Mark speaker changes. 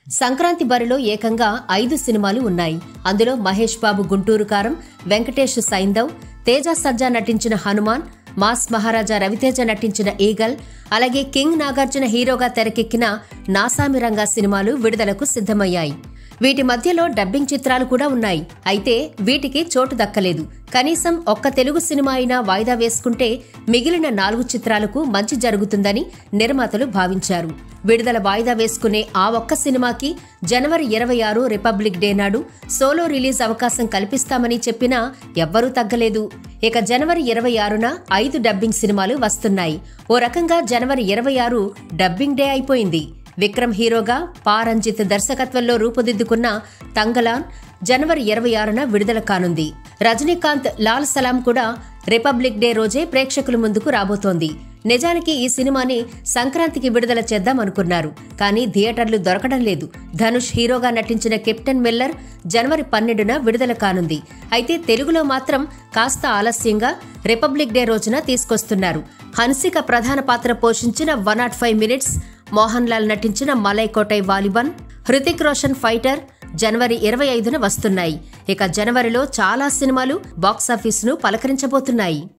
Speaker 1: సంక్రాంతి బరిలో ఏకంగా ఐదు సినిమాలు ఉన్నాయి అందులో మహేష్ బాబు గుంటూరు కారం వెంకటేష్ సైందవ్ తేజ సజ్జా నటించిన హనుమాన్ మాస్ మహారాజా రవితేజ నటించిన ఈగల్ అలాగే కింగ్ నాగార్జున హీరోగా తెరకెక్కిన నాసామి రంగా సినిమాలు విడుదలకు సిద్ధమయ్యాయి వీటి మధ్యలో డబ్బింగ్ చిత్రాలు కూడా ఉన్నాయి అయితే వీటికి చోటు దక్కలేదు కనీసం ఒక్క తెలుగు సినిమా అయినా వాయిదా వేసుకుంటే మిగిలిన నాలుగు చిత్రాలకు మంచి జరుగుతుందని నిర్మాతలు భావించారు విడుదల వాయిదా వేసుకునే ఆ ఒక్క సినిమాకి జనవరి ఇరవై ఆరు రిపబ్లిక్ డే నాడు సోలో రిలీజ్ అవకాశం కల్పిస్తామని చెప్పినా ఎవ్వరూ తగ్గలేదు ఇక జనవరి ఇరవై ఆరున ఐదు డబ్బింగ్ సినిమాలు వస్తున్నాయి ఓ రకంగా జనవరి ఇరవై ఆరు డబ్బింగ్ డే అయిపోయింది విక్రమ్ హీరోగా పా రంజిత్ దర్శకత్వంలో రూపుదిద్దుకున్న తంగలాన్ జనవరి ఇరవై ఆరున విడుదల కానుంది రజనీకాంత్ లాల్ సలాం కూడా రిపబ్లిక్ డే రోజే ప్రేక్షకుల ముందుకు రాబోతోంది నిజానికి ఈ సినిమాని సంక్రాంతికి విడుదల చేద్దామనుకున్నారు కానీ థియేటర్లు దొరకడం లేదు ధనుష్ హీరోగా నటించిన కెప్టెన్ మిల్లర్ జనవరి పన్నెండున విడుదల కానుంది అయితే తెలుగులో మాత్రం కాస్త ఆలస్యంగా రిపబ్లిక్ డే రోజున తీసుకొస్తున్నారు హన్సిక ప్రధాన పాత్ర పోషించిన one not five minutes Mohan Lal నటించిన మలై కోటై వాలిబాన్ హృతిక్ రోషన్ ఫైటర్ జనవరి ఇరవై ఐదున వస్తున్నాయి ఇక జనవరిలో చాలా సినిమాలు బాక్సాఫీసును పలకరించబోతున్నాయి